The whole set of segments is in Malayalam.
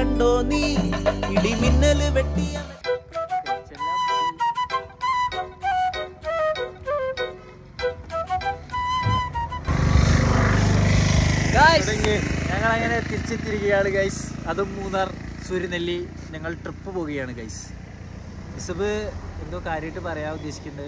കണ്ടോ നീ ഇടിമിന്നല് വെട്ടിയ ഞങ്ങൾ അങ്ങനെ തിരിച്ചെത്തിയിരിക്കുകയാണ് ഗൈസ് അതും മൂന്നാർ സൂര്യനെല്ലി ഞങ്ങൾ ട്രിപ്പ് പോവുകയാണ് ഗൈസ് ഇസബ് എന്തോ കാര്യമായിട്ട് പറയാൻ ഉദ്ദേശിക്കുന്നുണ്ട്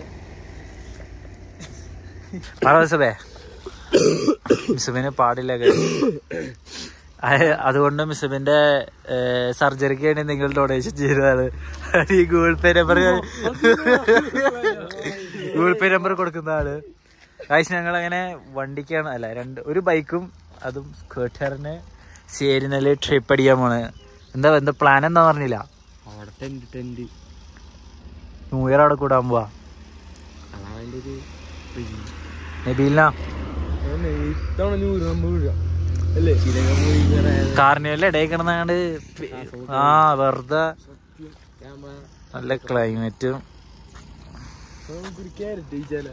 പറ ഇസബേ മിസബിന് പാടില്ല guys. അയ- അതുകൊണ്ട് മിസബിന്റെ സർജറിക്ക് വേണ്ടി നിങ്ങൾ ഡൊണേഷൻ ചെയ്തതാണ് ഈ Google Pay number Google Pay number കൊടുക്കുന്നതാണ് കാശ് ഞങ്ങൾ അങ്ങനെ വണ്ടിക്കാണ് അല്ല രണ്ട് ഒരു ബൈക്കും അതും സ്കൂട്ടറിന് ചേരുന്നതിൽ ട്രിപ്പ് അടിക്കാൻ പോണ് എന്താ എന്താ പ്ലാൻ എന്താ പറഞ്ഞില്ല അവിടെ ടെന്റ് ടെന്റ് ന്യൂ ഇയർ അവിടെ കൂടാൻ പോവാ അതാണ് അതിന്റെ ഒരു നബീലിന ഇത്തവണ നൂറ് നമ്മൾ വീഴുക അല്ലേ ചിലകം പോയി വേറെ കാർണിവലിൽ ഇടയിൽ കിടന്നാണ്ട് ആ വെറുതെ ക്യാമറ നല്ല ക്ലൈമറ്റും നമുക്കൊരു ക്യാരറ്റ് കഴിച്ചാലോ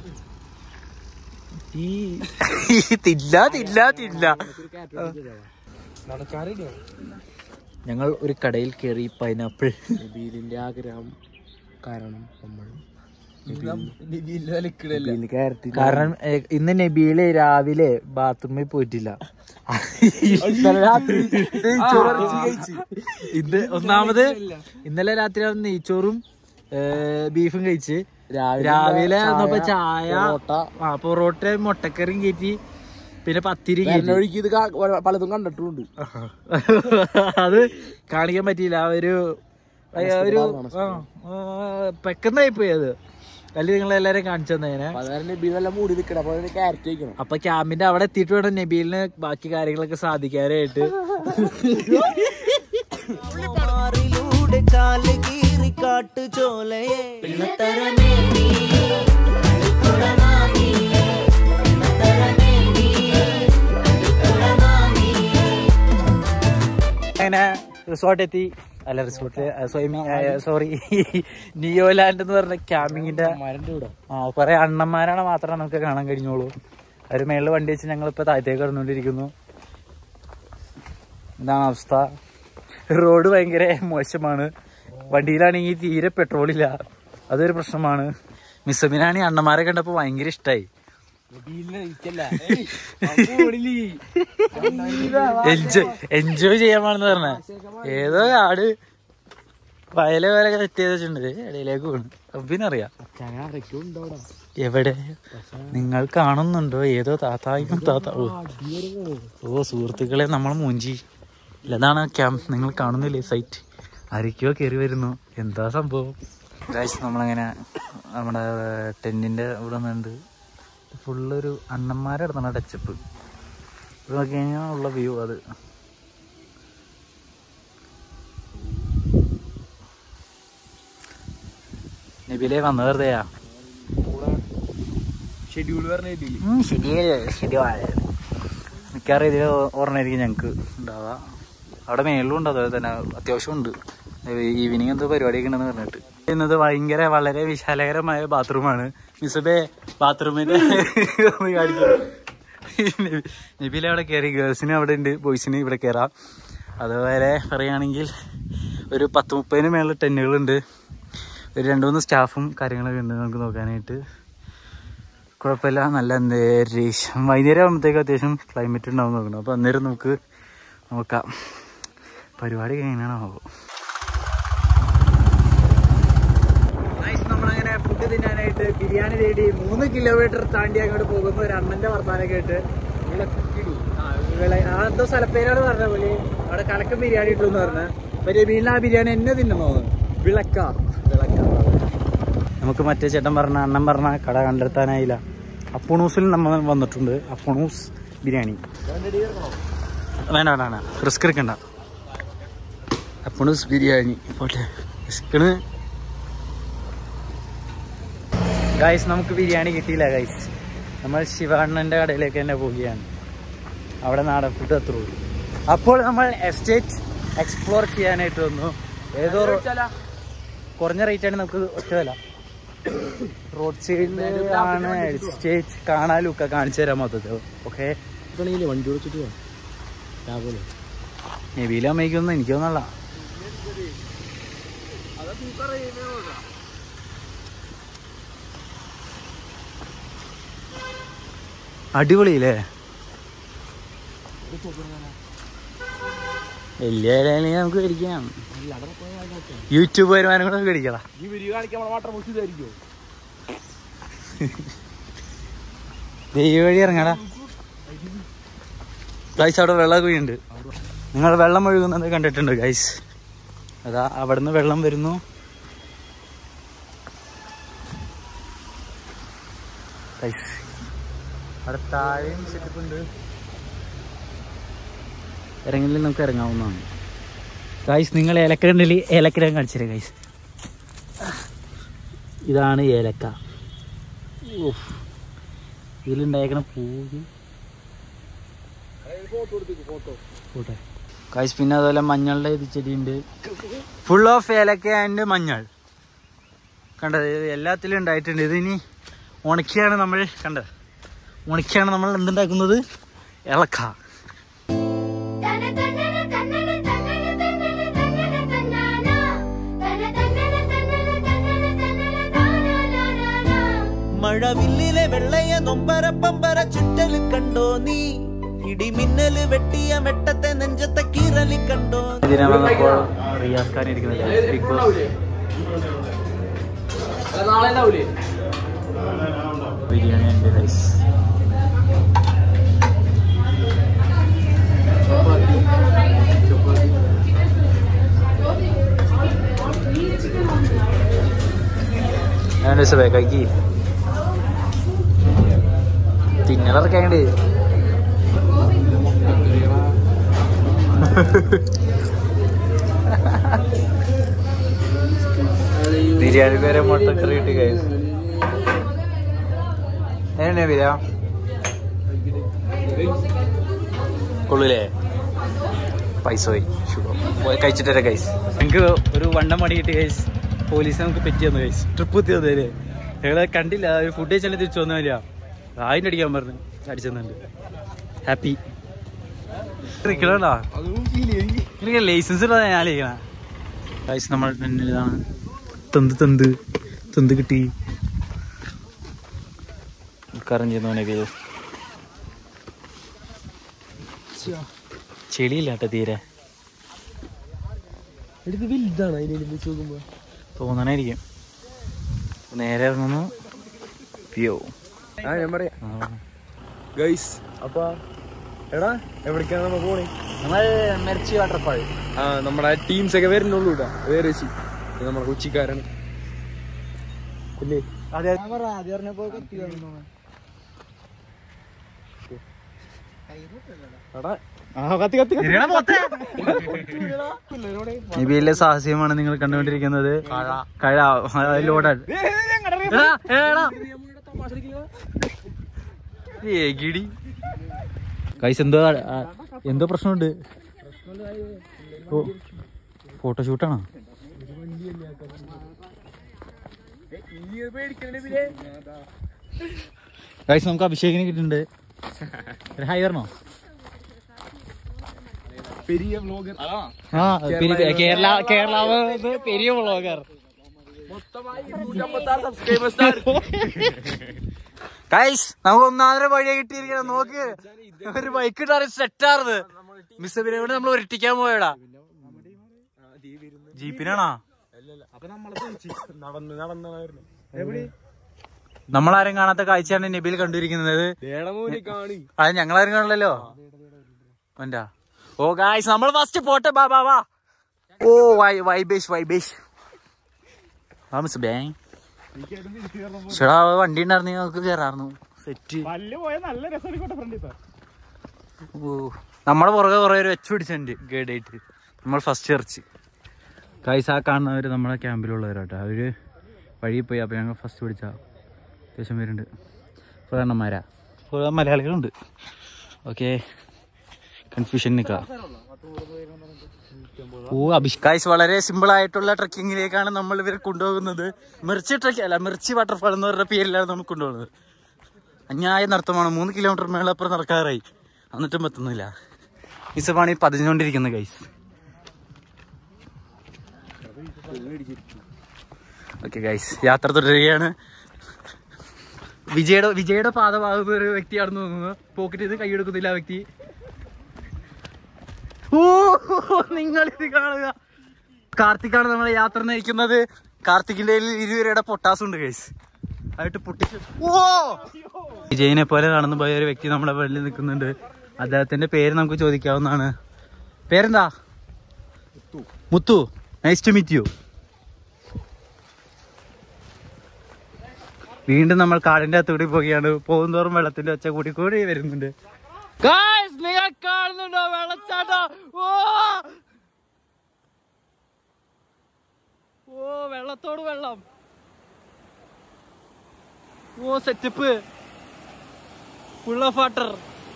ഈ തില്ല തില്ല തില്ല ഒരു ക്യാരറ്റ് നടക്കാറില്ല ഞങ്ങൾ ഒരു കടയിൽ കയറി പൈനാപ്പിൾ നബീലിന്റെ ആഗ്രഹം കാരണം നമ്മൾ കാരണം ഏ, ഇന്ന് നബീല് രാവിലെ ബാത്റൂമിൽ പോയിട്ടില്ല ഇത് ഒന്നാമത് ഇന്നലെ രാത്രി അവൻ നെയ്ച്ചോറും ഏ, ബീഫും കഴിച്ച് രാവിലെ വന്നപ്പോ ചായ ആ പൊറോട്ട മുട്ടക്കറിയും കയറ്റി പിന്നെ പത്തിരി കയറ്റി ഒഴുക്കി ഇത് കാ- പലതും കണ്ടിട്ടുണ്ട് അത് കാണിക്കാൻ പറ്റിയില്ല ആ ഒരു ആ ഒരു ആ, ആ, പെട്ടെന്നായി പോയി അത് അല്ലെങ്കിൽ നിങ്ങൾ എല്ലാരും കാണിച്ചു തന്നേനെ അതായത് നബീൽ നല്ല മൂടി നിൽക്കണം അപ്പൊ അതിന് ക്യാരറ്റ് കഴിക്കണം അപ്പൊ ക്യാമ്പിന്റെ അവിടെ എത്തിയിട്ട് വേണം നബീലിന് ബാക്കി കാര്യങ്ങളൊക്കെ സാധിക്കാനായിട്ട് മാറിലൂടെ കാല് കീറി കാട്ടു ചോലയെ അങ്ങനെ റിസോർട്ട് എത്തി അല്ല റിസോർട്ട് സോറി നിയോലാൻഡ് എന്ന് പറഞ്ഞ ക്യാമ്പിങ്ങിന്റെ മരന്റെ കൂടെ ആ കുറെ അണ്ണന്മാരാണ് മാത്രമേ നമുക്ക് കാണാൻ കഴിഞ്ഞോളൂ ഒരു മേളിൽ വണ്ടി വെച്ച് ഞങ്ങൾ ഇപ്പൊ താഴത്തേക്ക് കടന്നുകൊണ്ടിരിക്കുന്നു ഇതാണ് അവസ്ഥ റോഡ് ഭയങ്കര മോശമാണ് വണ്ടിയിലാണെങ്കിൽ തീരെ പെട്രോൾ ഇല്ല അതൊരു പ്രശ്നമാണ് മിസ്സബിനാണെങ്കിൽ അണ്ണന്മാരെ കണ്ടപ്പോ ഭയങ്കര ഇഷ്ടായി എൻജോയ് എൻജോയ് ചെയ്യാമെന്ന് പറഞ്ഞ ഏതോ ആട് വയലെ വരെ സെറ്റ് ചെയ്ത് വെച്ചിട്ടുണ്ട് ഇടയിലേക്ക് വീണ് അബിനറിയാം എവിടെ നിങ്ങൾ കാണുന്നുണ്ടോ ഏതോ താത്തായും താത്ത ഓ. ഓ സുഹൃത്തുക്കളെ നമ്മൾ മൂഞ്ചി ഇല്ലതാണ് ക്യാമ്പ് നിങ്ങൾ കാണുന്നില്ലേ സൈറ്റ് ആരൊക്കെയോ കയറി വരുന്നു എന്താ സംഭവം ഗൈസ് നമ്മളങ്ങനെ നമ്മുടെ ടെന്റിന്റെ ഇവിടെ നിന്നുണ്ട് ഫുള്ളൊരു അണ്ണന്മാരെ നടത്തുന്ന ടച്ചപ്പ് ഇത് നോക്കി കഴിഞ്ഞാൽ ഉള്ള വ്യൂ അത് നബിലെ വന്ന വെറുതെയാ ഷെഡ്യൂൾ പറഞ്ഞ നബീൽ ഉം, ശരിയല്ലേ ശരിയാണ് മിക്കവാറും ഇതിൽ ഓർമ്മയായിരിക്കും ഞങ്ങൾക്ക് ഉണ്ടാവുക അവിടെ മേളിലും ഉണ്ട് അതുപോലെ തന്നെ അത്യാവശ്യം ഉണ്ട് ഈവനിങ് എന്തോ പരിപാടിയൊക്കെ ഉണ്ടെന്ന് പറഞ്ഞിട്ട് ഇന്നത് ഭയങ്കര വളരെ വിശാലകരമായ ബാത്റൂമാണ് മിസബേ ബാത്റൂമിന്റെ ഒന്ന് കാണിക്കാം. നബിലെ അവിടെ കയറി ഗേൾസിന് അവിടെ ഉണ്ട് ബോയ്സിന് ഇവിടെ കയറാം അതുപോലെ പറയുകയാണെങ്കിൽ ഒരു പത്ത് മുപ്പതിന് മേളിൽ ടെന്നുകളുണ്ട് ഒരു രണ്ട് മൂന്ന് സ്റ്റാഫും കാര്യങ്ങളൊക്കെ ഉണ്ട് നമുക്ക് നോക്കാനായിട്ട് കുഴപ്പമില്ല നല്ല അന്തരീക്ഷം വൈകുന്നേരം ആകുമ്പോഴത്തേക്ക് അത്യാവശ്യം ക്ലൈമറ്റ് ഉണ്ടാവും നോക്കണം അപ്പോൾ അന്നേരം നമുക്ക് നോക്കാം പരിപാടി എങ്ങനെയാണോ നമ്മളങ്ങനെ ഫുഡ് തിന്നാനായിട്ട് ബിരിയാണി തേടി മൂന്ന് കിലോമീറ്റർ താണ്ടി അങ്ങോട്ട് പോകുന്ന ഒരു അണ്ണന്റെ വർത്താനൊക്കെ ആയിട്ട് ആ, വിള- ആ എന്തോ സ്ഥലപ്പേരാണ് പറഞ്ഞ പോലെ അവിടെ കലക്കം ബിരിയാണി ഇട്ടെന്ന് പറഞ്ഞ വലിയ വീട്ടിൽ ആ ബിരിയാണി എന്നെ തിന്നുന്നു വിളക്ക വിളക്ക നമുക്ക് മറ്റേ ചേട്ടൻ പറഞ്ഞ അണ്ണൻ പറഞ്ഞ കട കണ്ടെത്താനായില്ല അപ്പുണൂസിൽ നമ്മൾ വന്നിട്ടുണ്ട് അപ്പുണൂസ് ബിരിയാണി വേണ്ട വേണ്ട വേണ്ട റിസ്ക് എടുക്കണ്ട അപ്പുണൂസ് ബിരിയാണി പോട്ടെ റിസ്കിന് ഗൈസ് നമുക്ക് ബിരിയാണി കിട്ടിയില്ല ഗൈസ് നമ്മൾ ശിവാണ്ണൻ്റെ കടയിലേക്ക് തന്നെ പോവുകയാണ് അവിടെ നാടൻ ഫുഡ് അത്ര ഉള്ളൂ അപ്പോൾ നമ്മൾ എസ്റ്റേറ്റ് എക്സ്പ്ലോർ ചെയ്യാനായിട്ട് വന്നു ഏതോ റോ- കുറഞ്ഞ റേറ്റ് ആണ് നമുക്ക് ഒറ്റ വില റോഡ് സൈഡിൽ ആണ് എസ്റ്റേറ്റ് കാണാനും ഒക്കെ കാണിച്ചു തരാൻ മൊത്തത്തിൽ ഓക്കെ വണ്ടി വിളിച്ചിട്ട് പോവാം രാവിലെ നബീല അമ്മയ്ക്കൊന്നും എനിക്ക് തോന്നല്ല അടിപൊളിയില്ലേ വലിയ വിലയാണെങ്കിൽ നമുക്ക് മേടിക്കാം യൂട്യൂബ് വരുമാനം കൂടെ നമുക്ക് മേടിക്കണം ഈ വീഡിയോ കാണിക്കാൻ വാട്ടർ ബോക്സ് ഇതായിരിക്കും ദൈവ വഴി ഇറങ്ങാടാ ഗൈസ് അവിടെ വെള്ളം കുഴിയുണ്ട് നിങ്ങൾ വെള്ളം ഒഴുകുന്നത് കണ്ടിട്ടുണ്ട് ഗൈസ് അതാ അവിടുന്ന് വെള്ളം വരുന്നു ഗൈസ് അവിടെ താഴെയും സെറ്റപ്പ് ഉണ്ട് ഇറങ്ങില്ല നമുക്ക് ഇറങ്ങാവുന്നതാണ് ഗൈസ് നിങ്ങൾ ഏലക്കടണ്ടിൽ ഏലക്കട കാണിച്ചില്ലേ ഗൈസ് ഇതാണ് ഏലക്ക ഓഫ് ഇതിലുണ്ടായിരിക്കണ പൂവ് പോട്ടെ കാശ് പിന്നെ അതുപോലെ മഞ്ഞളുടെ ഇത് ചെടിയുണ്ട് ഫുൾ ഓഫ് ഏലക്ക ആൻഡ് മഞ്ഞൾ കണ്ടത് ഇത് എല്ലാത്തിലും ഉണ്ടായിട്ടുണ്ട് ഇതിനി ഉണക്കിയാണ് നമ്മൾ കണ്ടത് ഉണക്കിയാണ് നമ്മൾ എന്തുണ്ടാക്കുന്നത് ഇളക്ക തന തന്നന തന്നന തന്നന തന്നന തന്നന തന്നാന തന തന്നന തന്നന തന്നന തന്നന താനാനാനാ മഴവില്ലിലെ വെള്ളയ നൊമ്പര പമ്പര ചുറ്റല് കണ്ടോ നീ ഇടിമിന്നല് വെട്ടിയ വെട്ടത്തെ നെഞ്ചത്തെ കീറലി കണ്ടോ ഇതിനാണ് നമ്മൾ റിയാസ് ഖാൻ ഇരിക്കുന്നത് ബിഗ് ബോസ് നാളെ ഉണ്ടാവൂലേ ബിരിയാണി ഉണ്ട് റൈസ് ഞാൻ സബേ കൈക്ക് തിന്നലറക്കാണ്ട് ബിരിയാണി പേരെ മുട്ടക്കറി കിട്ടി കഴിച്ചു എങ്ങനെയാ ബിരാ കൊള്ളൂലേ പൈസ പോയി ഷുഗർ പോയി കഴിച്ചിട്ടേ ഗൈസ് ഞങ്ങൾക്ക് ഒരു വണ്ടം മണി കിട്ടി ഗൈസ് പോലീസ് നമുക്ക് പറ്റി തന്നു ഗൈസ് ട്രിപ്പ് എത്തി തന്നേര് ഞങ്ങളെ കണ്ടില്ല ഒരു ഫുഡ് കഴിച്ചാലും തിരിച്ചു വന്നില്ല ആയിരം അടിക്കാൻ പറഞ്ഞു അടിച്ചെന്നുണ്ട് ഹാപ്പി നിൽക്കണോടാ എനിക്ക് ലൈസൻസ് ഇടാ ഞാൻ ഇരിക്കണ ഗൈസ് നമ്മൾ ഇതാണ് തന്ത് തന്ത് തന്ത് കിട്ടി ഉദ്ഘാടനം ചെയ്യുന്നവനെ പേര് ചെളിയില്ല കേട്ടോ തീരെ എടുത്ത് വലുതാണ് അതിനെ വെച്ച് നോക്കുമ്പോ തോന്നണായിരിക്കും നേരെ ഇറങ്ങുന്നു പിയോ ആ ഞാൻ പറയാം ഗൈസ് അപ്പൊ എടാ എവിടേക്കാണ് നമുക്ക് പോണേ നമ്മൾ മെർച്ചി വാട്ടർഫാൾ ആ നമ്മുടെ ടീംസ് ഒക്കെ വരുന്നുള്ളൂ കേട്ടാ വേറെ ഇത് നമ്മുടെ കൊച്ചിക്കാരാണ് അല്ലേ അതെ എടാ ആ കത്തി കത്തി നിബിയിലെ സാഹസ്യമാണ് നിങ്ങൾ കണ്ടുകൊണ്ടിരിക്കുന്നത് കഴ ലോഡൻ കൈസ് എന്തോ ആ, എന്തോ പ്രശ്നമുണ്ട് ഓ ഫോട്ടോഷൂട്ടാണോ കൈസ് നമുക്ക് അഭിഷേകിനെ കിട്ടുന്നുണ്ട് ഒരു ഹായ് പറഞ്ഞോ പെരിയ വ്ലോഗർ ആ പെരി- കേരള കേരള പെരിയ വ്ളോഗർ ഗൈസ് നമുക്ക് ഒന്നാമതൊരു വഴിയെ കിട്ടിയിരിക്കണം നോക്ക് ഒരു ബൈക്ക് ഇട്ടാറ് സെറ്റാർന്ന് മിസ് ഇവിടെ നമ്മൾ ഉരുട്ടിക്കാൻ പോയടാ ജീപ്പിനാണോ നടന്ന് നടന്നായിരുന്നു എവിടെ നമ്മളാരും കാണാത്ത കാഴ്ചയാണ് നബിയിൽ കണ്ടിരിക്കുന്നത് ദേടമൂലി കാണി അത് ഞങ്ങളാരും കാണില്ലല്ലോ എന്താ ഓ ഗായ്സ് നമ്മൾ ഫസ്റ്റ് പോട്ടെ ബാ ബാ ബാ ഓ വൈ വൈബേഷ് വൈബേഷ് ആ മിസ് ബാങ് ചേടാ വണ്ടി ഉണ്ടായിരുന്നെങ്കിൽ നമുക്ക് കയറായിരുന്നു സെറ്റ് പല്ല് പോയ നല്ല രസം ഫ്രണ്ട് ഓ നമ്മളെ പുറകെ കുറെ പേര് വെച്ച് പിടിച്ചിട്ടുണ്ട് ഗൈഡായിട്ട് നമ്മൾ ഫസ്റ്റ് ചർച്ച് കൈസ് ആ കാണുന്നവര് നമ്മളെ ക്യാമ്പിലുള്ളവരാട്ടോ അവര് വഴി പോയി അപ്പൊ ഞങ്ങൾ ഫസ്റ്റ് പിടിച്ച അത്യാവശ്യം പേരുണ്ട് കുറെ എണ്ണന്മാരാ കുറെ മലയാളികളുണ്ട് ഓക്കെ കൺഫ്യൂഷൻ നിൽക്കാം ഓ അഭിഷ് ഗൈസ് വളരെ സിമ്പിൾ ആയിട്ടുള്ള ട്രക്കിങ്ങിലേക്കാണ് നമ്മൾ ഇവരെ കൊണ്ടുപോകുന്നത് മിർച്ചി ട്രക്ക് അല്ല മിർച്ചി വാട്ടർഫാൾ എന്ന് പറഞ്ഞ പേരിലാണ് നമ്മൾ കൊണ്ടുപോകുന്നത് അന്യായ നടത്തമാണ് മൂന്ന് കിലോമീറ്റർ മേളപ്പുറം നടക്കാറായി എന്നിട്ടും എത്തുന്നില്ല മിസപ്പാണ് ഈ പതിഞ്ഞുകൊണ്ടിരിക്കുന്നത് ഗൈസ് ഓക്കെ ഗൈസ് യാത്ര തുടരുകയാണ് വിജയുടെ വിജയുടെ പാത പാകുന്ന ഒരു വ്യക്തിയാണെന്ന് തോന്നുന്നു പോക്കറ്റ് ഇത് കൈയെടുക്കുന്നില്ല ആ വ്യക്തി ഓ നിങ്ങൾ ഇത് കാണുക കാർത്തിക്കാണ് നമ്മളെ യാത്ര നയിക്കുന്നത് കാർത്തിക്കിന്റെ കയ്യിൽ ഇരുവരുടെ പൊട്ടാസ് ഉണ്ട് ഗൈസ് ആയിട്ട് പൊട്ടിച്ച് ഓ വിജയനെ പോലെ നടന്നു പോയ ഒരു വ്യക്തി നമ്മുടെ വെള്ളിൽ നിൽക്കുന്നുണ്ട് അദ്ദേഹത്തിന്റെ പേര് നമുക്ക് ചോദിക്കാവുന്നതാണ് പേരെന്താ Muthu nice to meet you വീണ്ടും നമ്മൾ കാടിന്റെ അകത്തൂടി പോവുകയാണ് പോകുന്തോറും വെള്ളത്തിന്റെ ഒച്ച കൂടി കൂടി വരുന്നുണ്ട് നിങ്ങൾ കാണുന്നുണ്ടോ വെള്ളച്ചാട്ടം ഓ ഓ വെള്ളത്തോട് വെള്ളം ഓ സെറ്റപ്പ് ഫുൾ ഓഫ് വാട്ടർ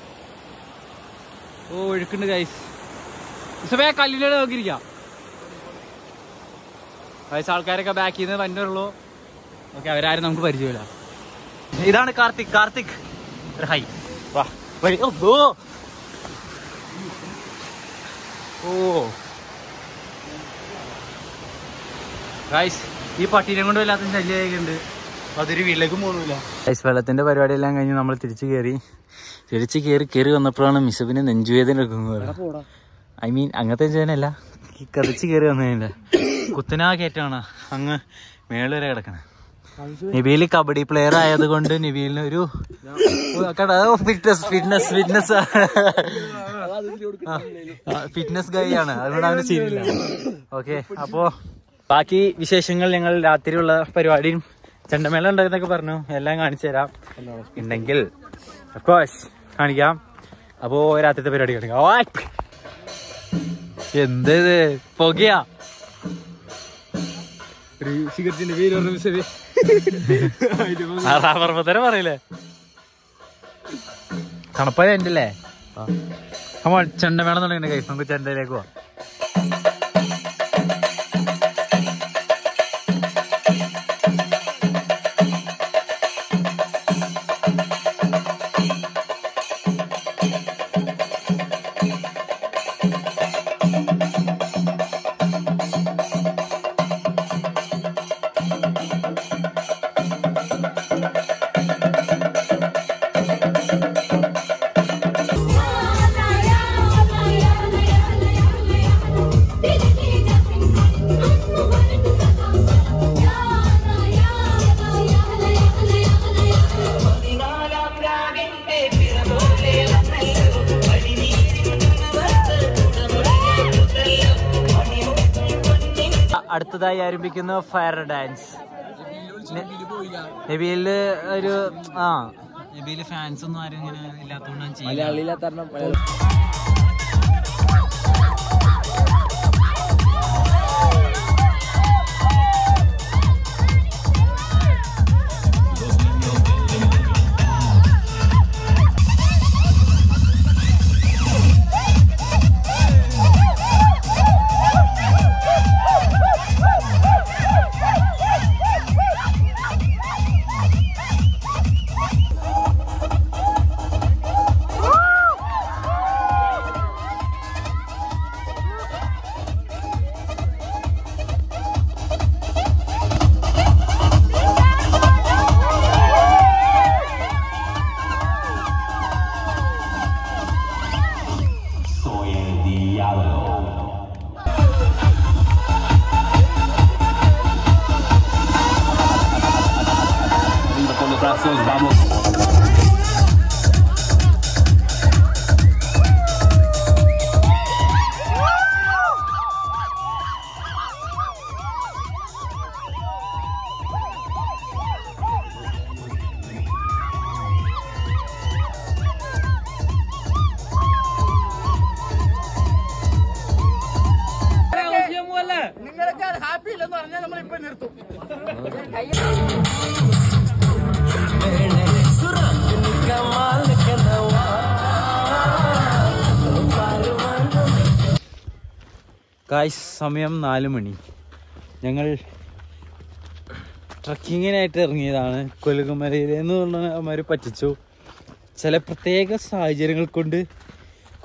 ഓ ഒഴുക്കുണ്ട് ഗൈസ് ഇസബേ കല്ലിലൂടെ നോക്കിയിരിക്കാം വയസ്സ് ആൾക്കാരൊക്കെ ബാക്കിൽ നിന്ന് വന്നുള്ളൂ ഓക്കെ അവരാരും നമുക്ക് പരിചയമില്ല ഇതാണ് കാർത്തിക് കാർത്തിക് ഒരു ഹൈ വാ വരി ഓ ഓ. ഓ ഗൈസ് ഈ പട്ടീനെ കൊണ്ട് വല്ലാത്ത ശല്യമായിട്ടുണ്ട് അതൊരു വീട്ടിലേക്ക് പോകുന്നില്ല ഗൈസ് വെള്ളത്തിന്റെ പരിപാടി എല്ലാം കഴിഞ്ഞ് നമ്മൾ തിരിച്ചു കയറി തിരിച്ചു കയറി കയറി വന്നപ്പോഴാണ് മിസബിന് നെഞ്ചുവേദന എടുക്കുന്നത് ഐ മീൻ അങ്ങനത്തെ നെഞ്ചുവേദനയല്ല ഈ കറിച്ച് കയറി വന്നതിന്റെ കുത്തനാ കയറ്റാണ് അങ്ങ് മേള് വരെ കിടക്കണേ നിബീൽ കബഡി പ്ലെയർ ആയത് കൊണ്ട് നിബീലിന് ഒരു fitness fitness fitness fitness guy ആണ് അതുകൊണ്ട് അവന് ശരിയില്ല ഓക്കെ അപ്പോ ബാക്കി വിശേഷങ്ങൾ ഞങ്ങൾ രാത്രിയുള്ള പരിപാടിയും ചെണ്ടമേള ഉണ്ടെന്നൊക്കെ പറഞ്ഞു എല്ലാം കാണിച്ചു തരാം ഉണ്ടെങ്കിൽ കോഴ്സ് കാണിക്കാം അപ്പോ രാത്രിത്തെ പരിപാടി കാണിക്കാം ഓ എന്ത് ഇത് പുകയാ ഒരു സിഗരറ്റിന്റെ പേര് പറഞ്ഞു മിസ്സേ പർവ്വതരെ പറയില്ലേ തണുപ്പായ എൻ്റെ അല്ലേ അമ്മ ചെണ്ട വേണം തുടങ്ങി കൈ നമുക്ക് ചെണ്ടയിലേക്ക് പോവാം അടുത്തതായി ആരംഭിക്കുന്നു ഫയർ ഡാൻസ് നബിയില് ഒരു ആ നബിയില് ഫാൻസ് ഒന്നും ആരും ഇങ്ങനെ ഇല്ലാത്തതുകൊണ്ടാണ് ചെയ്യുന്നത് ഗായ്സ് സമയം നാല് മണി ഞങ്ങൾ ട്രക്കിങ്ങിനായിട്ട് ഇറങ്ങിയതാണ് കൊലുകുമലയിൽ എന്ന് പറഞ്ഞ അവന്മാർ പറ്റിച്ചു ചില പ്രത്യേക സാഹചര്യങ്ങൾ കൊണ്ട്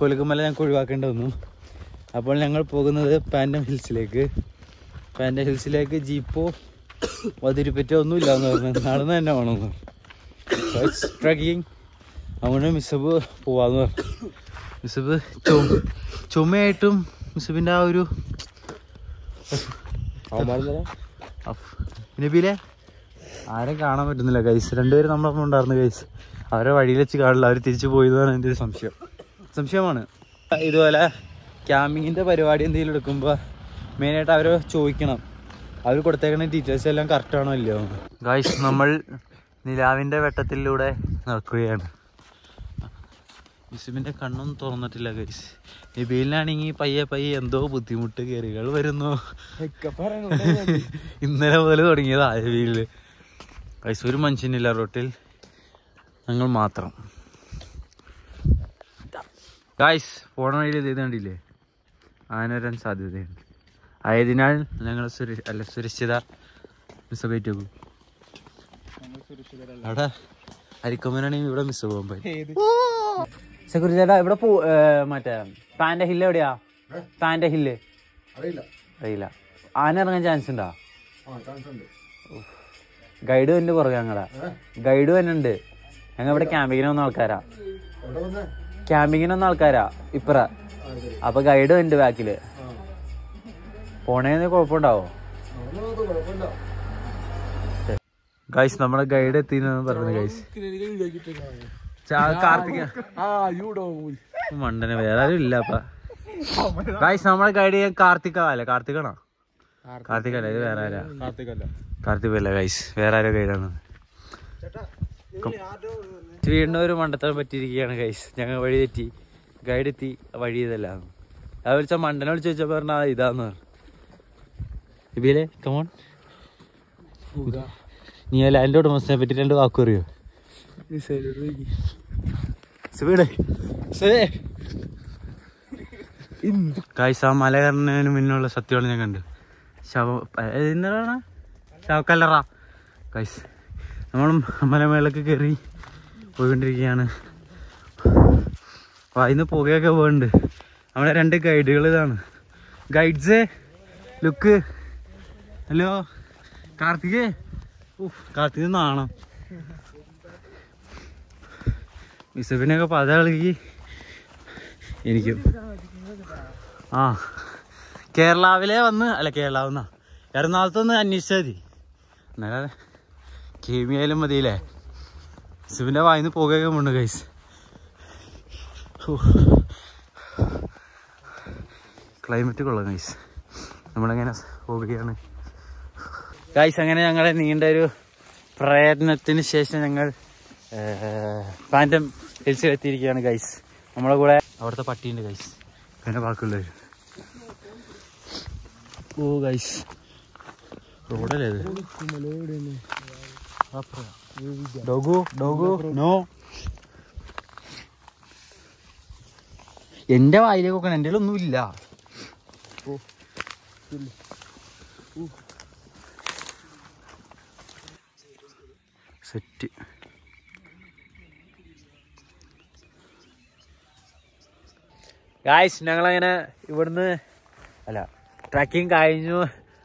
കൊലുക്കുമല ഞങ്ങൾക്ക് ഒഴിവാക്കേണ്ടി വന്നു അപ്പോൾ ഞങ്ങൾ പോകുന്നത് പാൻഡം ഹിൽസിലേക്ക് പാൻഡം ഹിൽസിലേക്ക് ജീപ്പോ വതിരിപ്പറ്റോ ഒന്നും ഇല്ലാന്ന് പറഞ്ഞു നടന്ന് തന്നെ വേണമെന്ന് ട്രക്കിങ് അങ്ങനെ മിസബ് പോവാന്ന് പറഞ്ഞു മിസബ് ചുമ ചുമയായിട്ടും മിസബിൻ്റെ ആ ഒരു അഫ്- നബീലെ ആരും കാണാൻ പറ്റുന്നില്ല ഗൈസ് രണ്ടുപേരും നമ്മളൊപ്പം ഉണ്ടായിരുന്നു ഗൈസ് അവരെ വഴിയിൽ വെച്ച് കാണില്ല അവർ തിരിച്ചു പോയതാണ് എൻ്റെ ഒരു സംശയം സംശയമാണ് ഇതുപോലെ ക്യാമ്പിങ്ങിൻ്റെ പരിപാടി എന്തെങ്കിലും എടുക്കുമ്പോൾ മെയിനായിട്ട് അവർ ചോദിക്കണം അവർ കൊടുത്തേക്കുന്ന ഡീറ്റെയിൽസ് എല്ലാം കറക്റ്റ് ആണോ ഇല്ലയോ ഗൈസ് നമ്മൾ നിലാവിൻ്റെ വെട്ടത്തിലൂടെ നടക്കുകയാണ് യുസുമിൻ്റെ കണ്ണൊന്നും തുറന്നിട്ടില്ല ഗൈസ് നബീലിനാണെങ്കിൽ പയ്യെ പയ്യെ എന്തോ ബുദ്ധിമുട്ട് കയറികൾ വരുന്നു ഇന്നലെ മുതൽ തുടങ്ങിയതാ നബീലില് ഗൈസ് ഒരു മനുഷ്യനില്ല റോട്ടിൽ ഞങ്ങൾ മാത്രം ഗൈസ് പോണ വഴിയിൽ ഇത് കണ്ടില്ലേ ആന വരാൻ സാധ്യതയുണ്ട് ആയതിനാൽ ഞങ്ങൾ സുര അല്ല സുരക്ഷിത മിസ്സബേറ്റ് പോകും അവിടെ അരിക്കൊമ്പനാണെങ്കിൽ ഇവിടെ മിസ് പോകാൻ പറ്റും സെക്യൂരിറ്റി ചേട്ടാ ഇവിടെ പോ ഏ, മറ്റേ പാൻ്റെ ഹില്ല് എവിടെയാ പാൻ്റെ ഹില്ല് അറിയില്ല ആന ഇറങ്ങാൻ ചാൻസ് ഉണ്ടോ ഗൈഡ് തന്നെ പുറകെ ഞങ്ങളെ ഗൈഡ് തന്നെ ഉണ്ട് ഞങ്ങൾ ഇവിടെ ക്യാമ്പിങ്ങിന് വന്ന ആൾക്കാരാ ക്യാമ്പിങ്ങിന് വന്ന ആൾക്കാരാ ഇപ്പറ അപ്പൊ ഗൈഡ് ഉണ്ട് ബാക്കില് പോണേന്ന് കുഴപ്പമുണ്ടാവോ ഗൈസ് നമ്മുടെ ഗൈഡ് എത്തിന്ന് പറഞ്ഞു ഗൈസ് കാർത്തിക മണ്ടനെ വേറെ ആരും ഇല്ല അപ്പ ഗൈസ് നമ്മളെ ഗൈഡ് ചെയ്യാൻ കാർത്തിക അല്ലേ കാർത്തികാണോ കാർത്തിക അല്ല ഇത് വേറെ ആരാ കാർത്തിക അല്ല ഗൈസ് വേറെ ആരോ ഗൈഡാണ് വീണ്ടും ഒരു മണ്ടത്തരം പറ്റിയിരിക്കുകയാണ് ഗൈസ് ഞങ്ങൾ വഴി തെറ്റി ഗൈഡ് എത്തി വഴി ഇതല്ല അത് വിളിച്ച മണ്ടനെ വിളിച്ച് വെച്ചപ്പോ പറഞ്ഞാ ഇതാന്ന് പറഞ്ഞു ഇബിയിലെ കമോൺ നീ ആ ലാൻഡ് ഉടമസ്ഥനെ പറ്റി രണ്ട് വാക്കു അറിയോ സുബീടെ കായ്സ് ആ മല കയറുന്നതിന് മുന്നുള്ള സത്യമാണ് ഞാൻ കണ്ടു ശവ എന്താണ് ശവക്കല്ലറ കായ്സ് നമ്മളും മലമേളൊക്കെ കയറി പോയിക്കൊണ്ടിരിക്കുകയാണ് വായിന്ന് പുകയൊക്കെ പോകുന്നുണ്ട് നമ്മുടെ രണ്ട് ഗൈഡുകൾ ഇതാണ് ഗൈഡ്സ് ലുക്ക് ഹലോ കാർത്തികേ ഉഫ്, കാർത്തിക് നാണം മിസബിനൊക്കെ പത കളി എനിക്കും ആ കേരളാവിലെ വന്ന് അല്ല കേരളാവുന്ന എറണാകുളത്ത് വന്ന് അന്വേഷിച്ചാൽ മതി എന്നാലേ കേമിയായാലും മതിയില്ലേ മിസബിൻ്റെ വായിന്ന് പുകയൊക്കെ ഉണ്ട് ഗൈസ് ക്ലൈമറ്റ് കൊള്ളാം ഗൈസ് നമ്മളിങ്ങനെ പോവുകയാണ് ഗൈസ് അങ്ങനെ ഞങ്ങളുടെ നീണ്ട ഒരു പ്രയത്നത്തിന് ശേഷം ഞങ്ങൾ പാൻറ്റം ഹിൽസിൽ എത്തിയിരിക്കുകയാണ് ഗൈസ് നമ്മളെ കൂടെ അവിടുത്തെ പട്ടിയുണ്ട് ഗൈസ് പിന്നെ ബാക്കിയുള്ളവർ ഓ ഗൈസ് റോഡല്ലേ ഇത് ഡോഗു ഡോഗു നോ എന്റെ വായിലേക്കൊക്കെ എന്റെ ഒന്നും ഇല്ല സെറ്റ് ഗായ്സ് ഞങ്ങളങ്ങനെ ഇവിടുന്ന് അല്ല ട്രക്കിംഗ് കഴിഞ്ഞു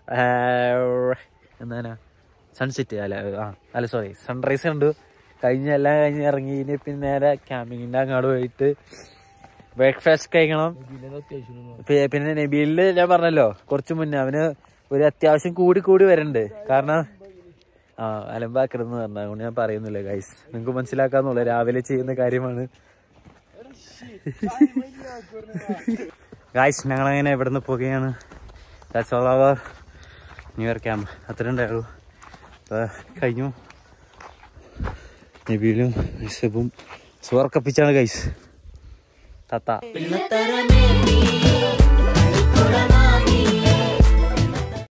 എന്താണ് സൺസെറ്റ് അല്ല ആ അല്ല സോറി സൺറൈസ് കണ്ടു കഴിഞ്ഞ് എല്ലാം കഴിഞ്ഞ് ഇറങ്ങി ഇനി പിന്നെ നേരെ ക്യാമ്പിങ്ങിൻ്റെ അങ്ങോട്ട് പോയിട്ട് ബ്രേക്ക്ഫാസ്റ്റ് കഴിക്കണം പി- പിന്നെ നബീലില് ഞാൻ പറഞ്ഞല്ലോ കുറച്ച് മുന്നേ അവന് ഒരു അത്യാവശ്യം കൂടി കൂടി വരണ്ട് കാരണം ആ അലമ്പാക്കരുതെന്ന് പറഞ്ഞു അതുകൊണ്ട് ഞാൻ പറയുന്നില്ല ഗൈസ് നിങ്ങൾക്ക് മനസ്സിലാക്കാന്നുള്ളു രാവിലെ ചെയ്യുന്ന കാര്യമാണ് ഗൈസ് ഞങ്ങളങ്ങനെ ഇവിടെ നിന്ന് പോകുകയാണ് ദാറ്റ്സ് ഓൾ അവർ ന്യൂ ഇയർ ക്യാമ്പ് അത്ര ഉണ്ടായുള്ളൂ അപ്പോൾ കഴിഞ്ഞു നബീലും നിസബും സുവർക്കപ്പിച്ചാണ് ഗൈസ് തത്ത പിള്ളത്തരമേ നീ